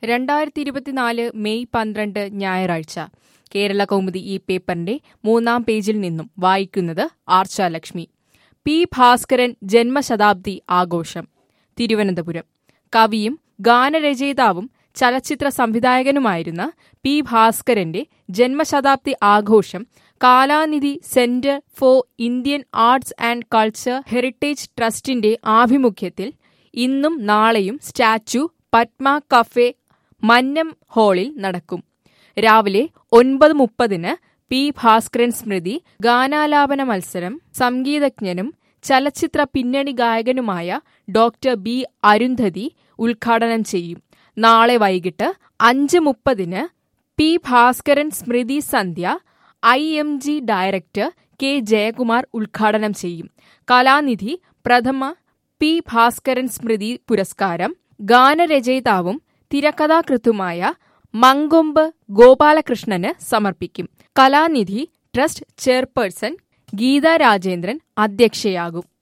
രണ്ടായിരത്തി ഇരുപത്തിനാല് മെയ് പന്ത്രണ്ട് ഞായറാഴ്ച കേരള കൗമുദി ഈ പേപ്പറിന്റെ മൂന്നാം പേജിൽ നിന്നും വായിക്കുന്നത് ആർച്ച ലക്ഷ്മി പി ഭാസ്കരൻ ജന്മശതാബ്ദി ആഘോഷം തിരുവനന്തപുരം കവിയും ഗാനരചയിതാവും ചലച്ചിത്ര സംവിധായകനുമായിരുന്ന പി ഭാസ്കരന്റെ ജന്മശതാബ്ദി ആഘോഷം Kalanidhi centre for Indian arts and culture heritage ട്രസ്റ്റിന്റെ ആഭിമുഖ്യത്തിൽ ഇന്നും നാളെയും സ്റ്റാച്യു പത്മ കഫേ മന്നം ഹാളിൽ നടക്കും രാവിലെ ഒൻപത് മുപ്പതിന് പി ഭാസ്കരൻ സ്മൃതി ഗാനാലാപന മത്സരം സംഗീതജ്ഞനും ചലച്ചിത്ര പിന്നണി ഗായകനുമായ ഡോക്ടർ ബി അരുന്ധതി ഉദ്ഘാടനം ചെയ്യും നാളെ വൈകിട്ട് അഞ്ച് മുപ്പതിന് പി ഭാസ്കരൻ സ്മൃതി സന്ധ്യ I M G director K Jayakumar ഉദ്ഘാടനം ചെയ്യും കലാനിധി പ്രഥമ പി ഭാസ്കരൻ സ്മൃതി പുരസ്കാരം ഗാനരചയിതാവും തിരക്കഥാകൃത്തുമായ മങ്കൊമ്പ് ഗോപാലകൃഷ്ണന് സമർപ്പിക്കും കലാനിധി ട്രസ്റ്റ് ചെയർപേഴ്സൺ ഗീത രാജേന്ദ്രൻ അധ്യക്ഷയാകും